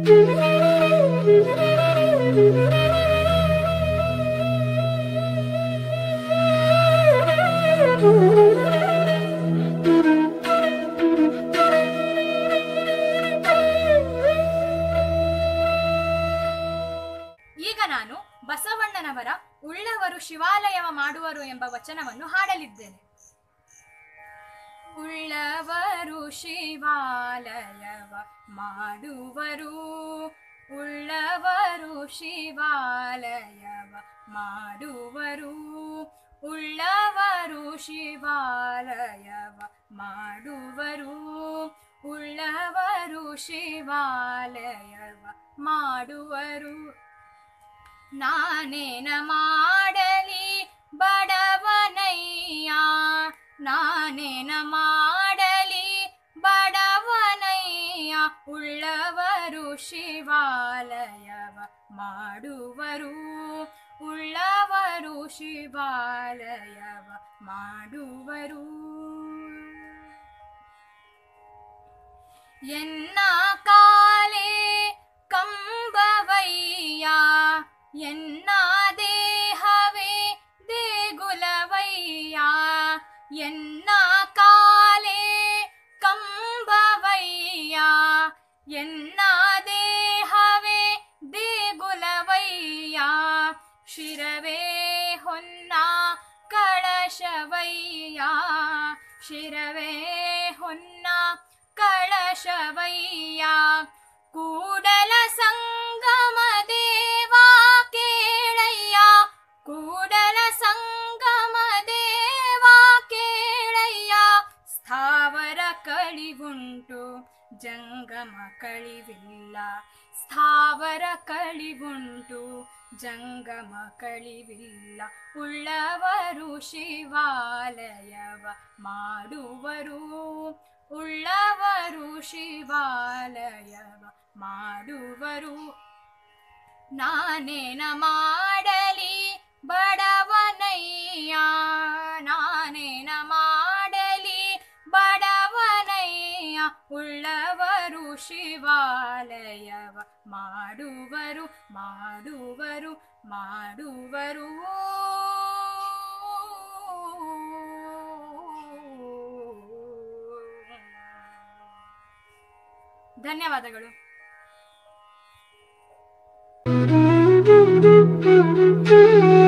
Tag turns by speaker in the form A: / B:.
A: ಈಗ ನಾನು ಬಸವಣ್ಣನವರ ಉಳ್ಳವರು ಶಿವಾಲಯವ ಮಾಡುವರು ಎಂಬ ವಚನವನ್ನು ಹಾಡಲಿದ್ದೇನೆ ಉಳ್ಳವರು ಶಿವಾಲಯವ ಮಾಡುವರು ಉಳ್ಳವರು ಶಿವಾಲಯವ ಮಾಡುವರು ಉಳ್ಳವರು ಶಿವಾಲಯವ ಮಾಡುವರು ಉಳ್ಳವರು ಶಿವಾಲಯವ ಮಾಡುವರು ನಾನೇನ ಮಾಡಲಿ ಬಡವನಯ್ಯ ನಾನೇನ ಮಾಡಲಿ ಬಡವನಯ್ಯ ಉಳ್ಳವರು ಶಿವಾಲಯವ ಮಾಡುವರು ಉಳ್ಳವರು ಶಿವಾಲಯವ ಮಾಡುವರು ಎನ್ನ ಕಾಲೇ ಕಂಬವಯ್ಯ ಎನ್ನ ದೇಹವೇ ದೇಗುಲವಯ್ಯ ಎನ್ನ ಕಾಲೇ ಕಂಬವಯ್ಯ ಎನ್ನ ದೇಹವೇ ದೇಗುಲವಯ್ಯ ಶಿರವೇ ಹೊನ್ನ ಕಳಶವಯ್ಯ ಶಿರವೇ ಹೊನ್ನ ಕಳಶವಯ್ಯ ಕೂಡಲ ಸಂಗಮ ದೇವಾ ಕೇಳಯ್ಯ ಕೂಡಲ ಸಂಗಮ ದೇವಾ ಕೇಳಯ್ಯ ಸ್ಥಾವರ ಕಳಿವುಂಟು ಜಂಗಮ ಕಳಿವಿಲ್ಲ ಸ್ಥಾವರ ಕಳಿವುಂಟು ಜಂಗಮ ಕಳಿವಿಲ್ಲ ಉಳ್ಳವರು ಶಿವಾಲಯವ ಮಾಡುವರು ಉಳ್ಳವರು ಶಿವಾಲಯವ ಮಾಡುವರು ನಾನೇನ ಮಾಡಲಿ ಬಡವನಯ್ಯ ನಾನೇನ ಮಾಡಲಿ ಬಡವನಯ್ಯ ಉಳ್ಳವರು ಶಿವಾಲಯವ ಮಾಡುವರು ಮಾಡುವರು ಮಾಡುವರು ಧನ್ಯವಾದಗಳು
B: Thank you.